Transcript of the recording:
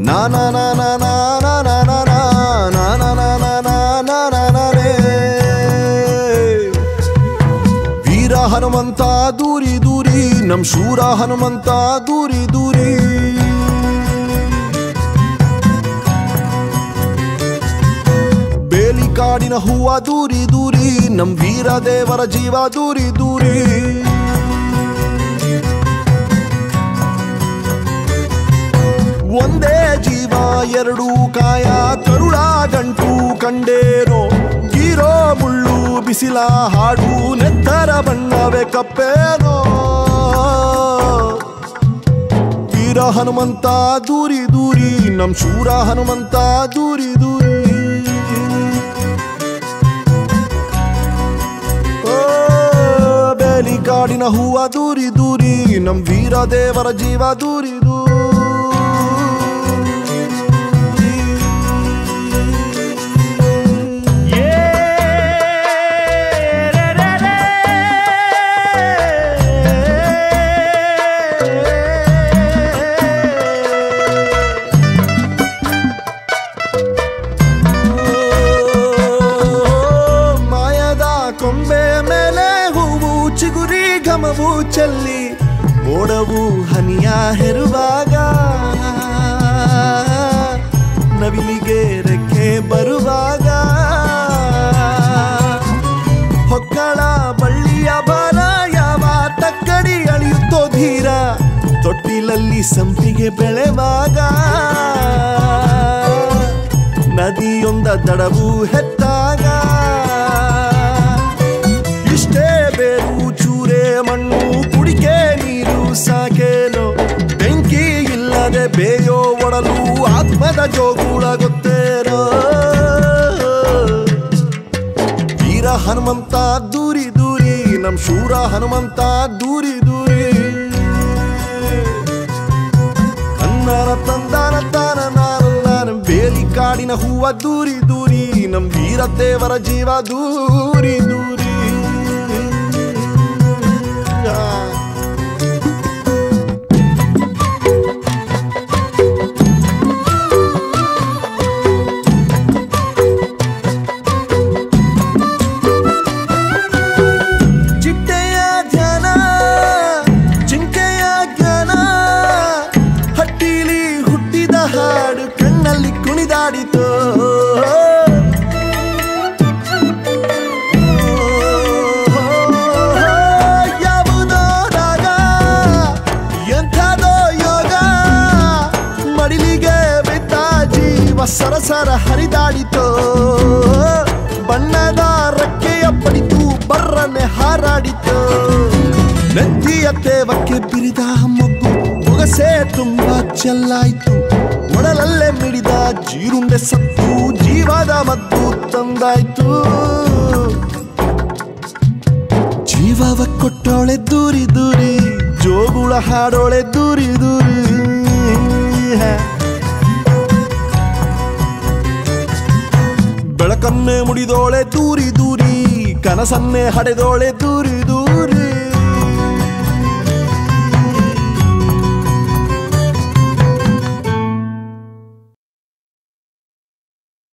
ನಾ ನಾ ನಾ ನಾ ನಾ ನಾ ನಾ ನಾ ನಾ ನಾ ನಾ ನಾ ನಾ ನಾ ನಾ ನಾ ರೇ ವೀರ ಹನುಮಂತ ದೂರಿ ದೂರಿ ನಮ್ ಶೂರ ಹನುಮಂತ ದೂರಿ ದೂರಿ ಬೇಲಿ ಕಾಡಿನ ಹೂವ ದೂರಿ ದೂರಿ ನಮ್ ವೀರ ದೇವರ ಜೀವ ದೂರಿ ದೂರಿ ಒಂದೇ ಜೀವ ಎರಡು ಕಾಯ ಕರುಳ ಗಂಟು ಕಂಡೇನೋ ಗೀರೋ ಮುಳ್ಳು ಬಿಸಿಲ ಹಾಡು ನೆತ್ತರ ಬಣ್ಣವೇ ಕಪ್ಪೇನೋ ವೀರ ಹನುಮಂತ ದೂರಿ ದೂರಿ ನಮ್ ಶೂರ ಹನುಮಂತ ದೂರಿ ದೂರಿ ಓ, ಬೇಲಿ ಕಾಡಿನ ಹೂವ ದೂರಿ ದೂರಿ ನಮ್ ವೀರ ದೇವರ ಜೀವ ದೂರಿ ದೂರಿ ಮಾಯದ ಕೊಂಬೆ ಮೇಲೆ ಹೂವು ಚಿಗುರಿ ಘಮವು ಚೆಲ್ಲಿ ಮೋಡವು ಹನಿಯ ಹೆರುವಾಗ ನವಿಲಿಗೆ ರೆಕ್ಕೆ ಬರುವಾಗ ಹೊಕ್ಕಳ ಬಳ್ಳಿಯ ಬಾಲ ಯಾವ ತಕ್ಕಡಿ ಅಳಿಯುತ್ತೋ ಧೀರ ತೊಟ್ಟಿಲಲ್ಲಿ ಸಂಪಿಗೆ ಬೆಳೆವಾಗ ನದಿಯೊಂದ ದಡವು ಹೆತ್ತಾಗ ಇಷ್ಟೇ ಬೇರು ಚೂರೆ ಮಣ್ಣು ಕುಡಿಕೆ ನೀರು ಸಾಕೇನೋ ಬೆಂಕಿ ಇಲ್ಲದೆ ಬೇಯೋ ಒಡಲು ಆತ್ಮದ ಜೋಗೂಳ ಗೊತ್ತೇನೋ ವೀರ ಹನುಮಂತ ದೂರಿ ದೂರಿ ನಮ್ ಶೂರ ಹನುಮಂತ ದೂರಿ ದೂರಿ ಅನ್ನರ ತಂದಾನ ತಾನ ನಾನು ನಾನು ಬೇಲಿ ಕಾಡಿನ ಹೂವ ದೂರಿ ದೂರಿ ನಮ್ ವೀರ ದೇವರ ಜೀವ ದೂರಿ ದೂರಿ ಆ. ಚಿಟ್ಟೆಯ ಧ್ಯಾನ ಜಿಂಕೆಯ ಜ್ಞಾನ ಹಟ್ಟಿಲಿ ಹುಟ್ಟಿದ ಹಾಡು ಕಣ್ಣಲ್ಲಿ ಕುಣಿದಾಡಿತು ಯಾವುದೋ ರಾಗ ಎಂಥದೋ ಯೋಗ ಮಡಿಲಿಗೆ ಬಿದ್ದ ಜೀವ ಸರಸರ ಹರಿದಾಡಿತು ಬಣ್ಣದ ರೆಕ್ಕೆಯ ಪಡಿತು ಬರ್ರನೆ ಹಾರಾಡಿತು ನೆತ್ತಿಯ ತೇವಕ್ಕೆ ಬಿರಿದ ಮಗ್ಗು ಬೊಗಸೆ ತುಂಬಾ ಚೆಲ್ಲಾಯ್ತು ಒಡಲಲ್ಲೇ ಮಿಡಿದ ಜೀರುಂಡೆ ಸತ್ತು ಜೀವದ ಮದ್ದು ತಂದಾಯ್ತು ಜೀವವ ಕೊಟ್ಟೋಳೆ ದೂರಿ ದೂರಿ ಜೋಗುಳ ಹಾಡೋಳೆ ದೂರಿ ದೂರಿ ಬೆಳಕನ್ನೇ ಮುಡಿದೋಳೆ ದೂರಿ ದೂರಿ ಕನಸನ್ನೇ ಹಡೆದೋಳೆ ದೂರಿ ದೂರಿ